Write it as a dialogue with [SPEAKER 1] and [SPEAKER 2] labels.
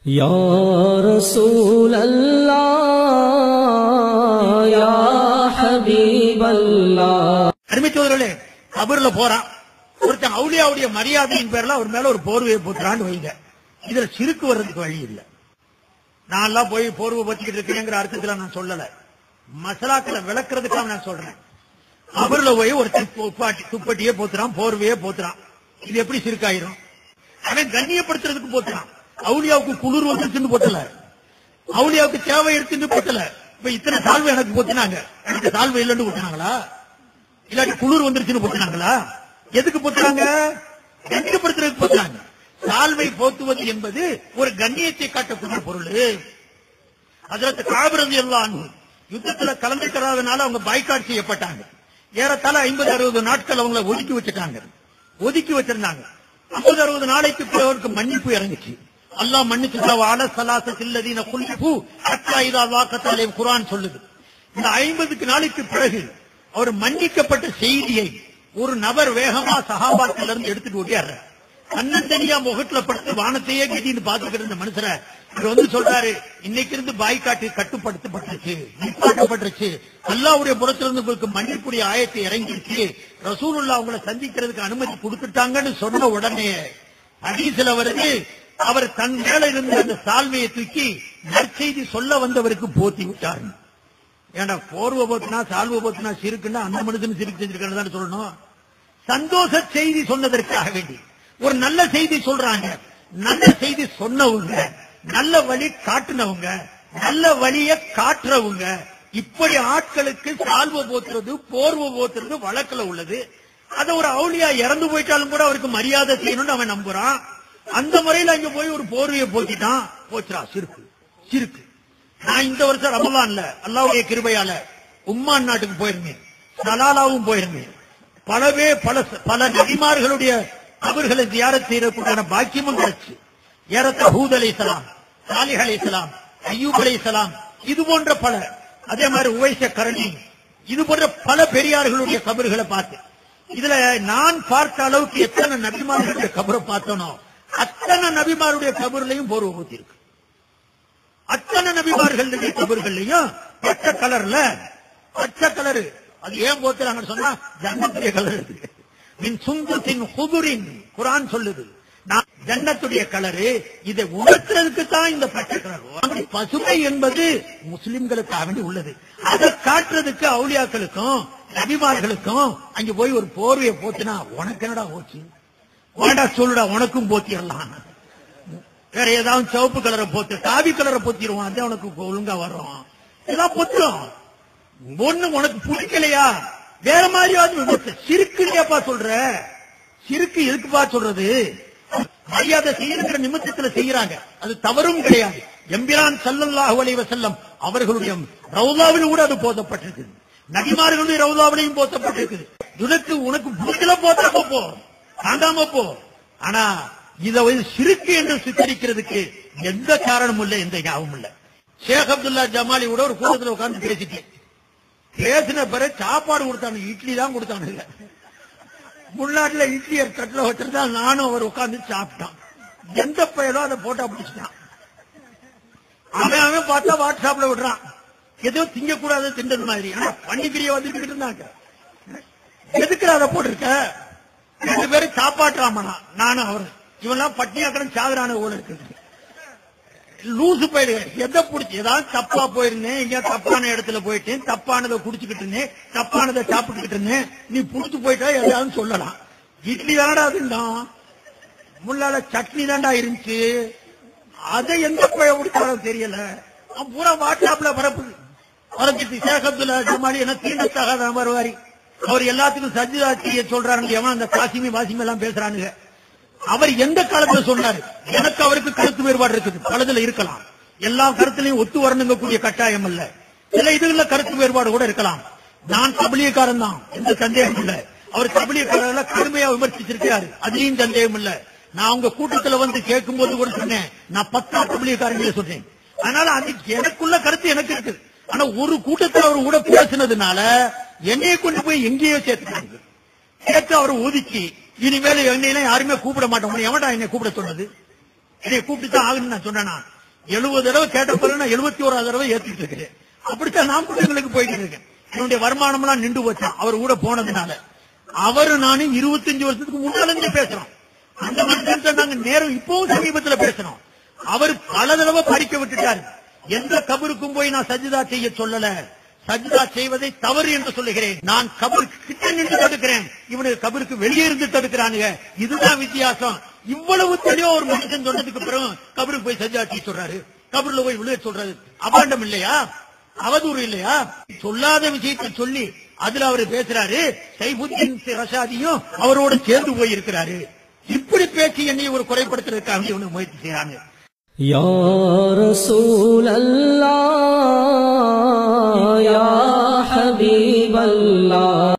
[SPEAKER 1] يا رسول الله يا حبيب الله
[SPEAKER 2] அருமை சோதரர்களே கபர்ல போறான் ஒருத்தன் அவுலியாவுடைய மரியாதையின் பேர்ல அவர் மேல ஒரு போர்வையை போட்டுறான்னு வைங்க இதுல சிறுக்கு வர்றதுக்கு வழி இல்ல நான் எல்லாம் போய் போர்வை பத்திக்கிட்டு இருக்கேங்கிற அர்த்தத்துல நான் சொல்லல மசாலாக்களை விளக்குறதுக்காக நான் சொல்றேன் கபர்ல போய் ஒரு துப்பாட்டி துப்பட்டியே போத்துறான் போர்வையே போத்துறான் இது எப்படி சிறுக்காயிரும் அவன் கண்ணியப்படுத்துறதுக்கு போத்துறான் அவுலியாவுக்கு குளிர் வந்துருச்சுன்னு போட்டல அவுலியாவுக்கு தேவை இருக்குன்னு போட்டல இப்ப இத்தனை சால்வை எனக்கு போத்தினாங்க எனக்கு சால்வை இல்லைன்னு போட்டினாங்களா இல்லாட்டி குளிர் வந்துருச்சுன்னு போட்டுனாங்களா எதுக்கு போட்டுறாங்க கண்ணியப்படுத்துறதுக்கு போட்டுறாங்க சால்வை போத்துவது என்பது ஒரு கண்ணியத்தை காட்டக்கூடிய பொருள் அதற்கு காபிரதி எல்லாம் யுத்தத்துல கலந்துக்கிறதுனால அவங்க பாய்காட் செய்யப்பட்டாங்க ஏறத்தாழ ஐம்பது அறுபது நாட்கள் அவங்கள ஒதுக்கி வச்சுட்டாங்க ஒதுக்கி வச்சிருந்தாங்க ஐம்பது அறுபது நாளைக்கு பிறகு அவருக்கு மன்னிப்பு இறங்குச்சு அல்லாஹ் மன்னிச்சு வாழ சலாச சில்லதீன குல்லிப்பு அத்தா இதா வாக்கத்தாலே குரான் சொல்லுது இந்த ஐம்பதுக்கு நாளைக்கு பிறகு அவர் மன்னிக்கப்பட்ட செய்தியை ஒரு நபர் வேகமா சகாபாத்துல இருந்து எடுத்துட்டு ஓட்டியாடுறார் தன்னந்தனியா முகத்துல படுத்து வானத்தையே கட்டின்னு பாத்துக்கிட்டு இருந்த மனுஷரை இவர் வந்து சொல்றாரு இன்னைக்கு இருந்து பாய்காட்டு கட்டுப்படுத்தப்பட்டுருச்சு நிப்பாட்டப்பட்டுருச்சு அல்லாவுடைய புறத்துல இருந்து உங்களுக்கு மன்னிப்புடைய ஆயத்தை இறங்கிருச்சு ரசூலுல்லா அவங்கள சந்திக்கிறதுக்கு அனுமதி கொடுத்துட்டாங்கன்னு சொன்ன உடனே ஹதீஸ்ல வருது அவர் தன் மேல இருந்த அந்த சால்வையை தூக்கி நற்செய்தி சொல்ல வந்தவருக்கு போத்தி விட்டார் ஏன்டா போர்வை போத்துனா சால்வை போத்துனா சிறுக்குன்னா அந்த மனுஷன் சிரிக்கு செஞ்சிருக்கான்னு சொல்லணும் சந்தோஷ செய்தி சொன்னதற்காக வேண்டி ஒரு நல்ல செய்தி சொல்றாங்க நல்ல செய்தி சொன்னவங்க நல்ல வழி காட்டுனவங்க நல்ல வழிய காட்டுறவங்க இப்படி ஆட்களுக்கு சால்வை போத்துறது போர்வை போத்துறது வழக்குல உள்ளது அத ஒரு அவுளியா இறந்து போயிட்டாலும் கூட அவருக்கு மரியாதை செய்யணும்னு அவன் நம்புறான் அந்த முறையில அங்க போய் ஒரு போர்வையை போத்திட்டான் போச்சுரா சிறுக்கு சிறுக்கு நான் இந்த வருஷம் ரமலான்ல அல்லாவுடைய கிருபையால உம்மான் நாட்டுக்கு போயிருந்தேன் சலாலாவும் போயிருந்தேன் பலவே பல பல நபிமார்களுடைய அவர்களை தியாரத் செய்யறதுக்கான பாக்கியமும் கிடைச்சு ஏறத்த ஹூத் அலை சலாம் சாலிஹ் அலை சலாம் ஐயூப் அலை சலாம் இது போன்ற பல அதே மாதிரி உவைச கரணி இது போன்ற பல பெரியார்களுடைய கபறுகளை பார்த்தேன் இதுல நான் பார்த்த அளவுக்கு எத்தனை நபிமார்களுடைய கபரை பார்த்தனோ அத்தனை நபிமாருடைய கபர்லையும் போர்வ ஊத்தி இருக்கு அத்தனை நபிமார்களுடைய கபர்கள்லயும் பச்சை கலர்ல பச்சை கலரு அது ஏன் போத்துறாங்கன்னு சொன்னா ஜன்னத்துடைய கலர் இருக்கு மின் சுங்கத்தின் குதுரின் குரான் சொல்லுது நான் ஜன்னத்துடைய கலரு இதை உணர்த்துறதுக்கு தான் இந்த பச்சை கலர் அப்படி பசுமை என்பது முஸ்லிம்களுக்காக வேண்டி உள்ளது அதை காட்டுறதுக்கு அவுளியாக்களுக்கும் நபிமார்களுக்கும் அங்க போய் ஒரு போர்வையை போத்துனா உனக்கு என்னடா போச்சு வேண்டா சொல்லுடா உனக்கும் போத்திடலாம் வேற ஏதாவது சிவப்பு கலரை போத்து காவி கலரை போத்திடுவான் அது உனக்கு ஒழுங்கா வரும் இதெல்லாம் பொத்தும் ஒண்ணு உனக்கு பிடிக்கலையா வேற மாதிரியாவது சிறுக்குலையாப்பா சொல்ற சிறுக்கு எதுக்குப்பா சொல்றது மரியாதை செய்யற நிமித்தத்துல செய்யறாங்க அது தவறும் கிடையாது எம்பிரான் சல்லல்லாஹு அலைஹி வஸல்லம் அவர்களுடைய ரவுதாவில் கூட அது போதப்பட்டிருக்கு நபிமார்களுடைய ரவுதாவிலையும் போதப்பட்டிருக்குது உனக்கு உனக்கு பிடிக்கல போத்தாம போ தாண்டாம போ ஆனா இத வந்து சிறுக்கு என்று சித்தரிக்கிறதுக்கு எந்த காரணமும் இல்லை எந்த ஞாபகம் இல்ல ஷேக் அப்துல்லா ஜமாலி கூட ஒரு கூட்டத்தில் உட்கார்ந்து பேசிட்டேன் பேசின பிறகு சாப்பாடு கொடுத்தாங்க இட்லி தான் கொடுத்தானுங்க முன்னாட்டுல இட்லி தட்டுல வச்சிருந்தா நானும் அவர் உட்கார்ந்து சாப்பிட்டான் எந்த பையனோ அதை போட்டா பிடிச்சிட்டான் அவன் அவன் பார்த்தா வாட்ஸ்அப்ல விடுறான் ஏதோ திங்க கூடாது தின்றது மாதிரி ஆனா பண்டிகிரிய வந்துட்டு இருந்தாங்க எதுக்கு அதை போட்டிருக்க ரெண்டு பேரும் சாப்பாட்டுறாமனா நானும் அவரு இவெல்லாம் பட்டினியாக்கடன் சாகுறான ஓட இருக்குது லூசு போயிடு எதை புடிச்சு ஏதாவது தப்பா போயிருந்தேன் எங்க தப்பான இடத்துல போயிட்டேன் தப்பானதை குடிச்சுக்கிட்டு இருந்தேன் தப்பானதை சாப்பிட்டுக்கிட்டு இருந்தேன் நீ புடிச்சு போயிட்டா எதாவது சொல்லலாம் இட்லி தானடா அதுண்டான் முள்ளால சட்னி தான்டா இருந்துச்சு அதை எந்த போய் குடிச்சாலும் தெரியல அவன் பூரா வாட்ஸ்அப்ல பரப்பு பரப்பிட்டு ஷேக் அப்துல்லா ஜமாலி என்ன தீண்டத்தகாத வருவாரி அவர் எல்லாத்துக்கும் சஜிதா செய்ய சொல்றாரு எவன் அந்த காசிமி வாசிமி எல்லாம் பேசுறானுங்க அவர் எந்த காலத்துல சொன்னாரு எனக்கு அவருக்கு கருத்து வேறுபாடு இருக்குது பலதுல இருக்கலாம் எல்லா கருத்துலையும் ஒத்து வரணுங்க கூடிய கட்டாயம் இல்ல சில இதுல கருத்து வேறுபாடு கூட இருக்கலாம் நான் கபலியக்காரன் தான் எந்த சந்தேகம் இல்ல அவர் கபலியக்காரர்ல கடுமையா விமர்சிச்சிருக்காரு அதுலயும் சந்தேகம் இல்ல நான் உங்க கூட்டத்துல வந்து கேட்கும் போது கூட சொன்னேன் நான் பத்தா கபலியக்காரங்களே சொன்னேன் அதனால அது எனக்குள்ள கருத்து எனக்கு இருக்கு ஆனா ஒரு கூட்டத்தில் அவர் கூட பேசினதுனால என்னைய கொண்டு போய் எங்கேயோ சேர்த்துட்டாங்க சேர்த்து அவர் ஒதுக்கி இனிமேல் என்னையெல்லாம் யாருமே கூப்பிட மாட்டோம் எவன்டா என்னை கூப்பிட சொன்னது என்னை கூப்பிட்டு தான் ஆகணும்னு நான் சொன்னேனா எழுபது தடவை கேட்ட பிறகு நான் எழுபத்தி ஓராவது தடவை ஏத்துட்டு இருக்கிறேன் அப்படித்தான் நான் பிள்ளைங்களுக்கு போயிட்டு இருக்கேன் என்னுடைய வருமானம் எல்லாம் நின்று போச்சான் அவர் கூட போனதுனால அவரு நானும் இருபத்தஞ்சு வருஷத்துக்கு முன்னால இருந்து பேசுறோம் அந்த மனுஷன் நாங்க நேரம் இப்பவும் சமீபத்துல பேசுறோம் அவர் பல தடவை பறிக்க விட்டுட்டாரு எந்த கபருக்கும் போய் நான் சஜிதா செய்ய சொல்லல சஜிதா செய்வதை தவறு என்று சொல்லுகிறேன் நான் கபருக்கு கிட்ட நின்று தடுக்கிறேன் இவனுக்கு கபருக்கு வெளியே இருந்து தடுக்கிறானுங்க இதுதான் வித்தியாசம் இவ்வளவு தெளிவா ஒரு மனுஷன் சொன்னதுக்கு பிறகு கபருக்கு போய் சஜிதா செய்ய சொல்றாரு கபருல போய் விழுக சொல்றாரு அபாண்டம் இல்லையா அவதூறு இல்லையா சொல்லாத விஷயத்தை சொல்லி அதுல அவர் பேசுறாரு சைபுத்தீன் ரஷாதியும் அவரோட சேர்ந்து போய் இருக்கிறாரு இப்படி பேசி என்னை ஒரு குறைப்படுத்துறதுக்காக இவனு முயற்சி செய்யறாங்க
[SPEAKER 1] يا رسول الله يا حبيب الله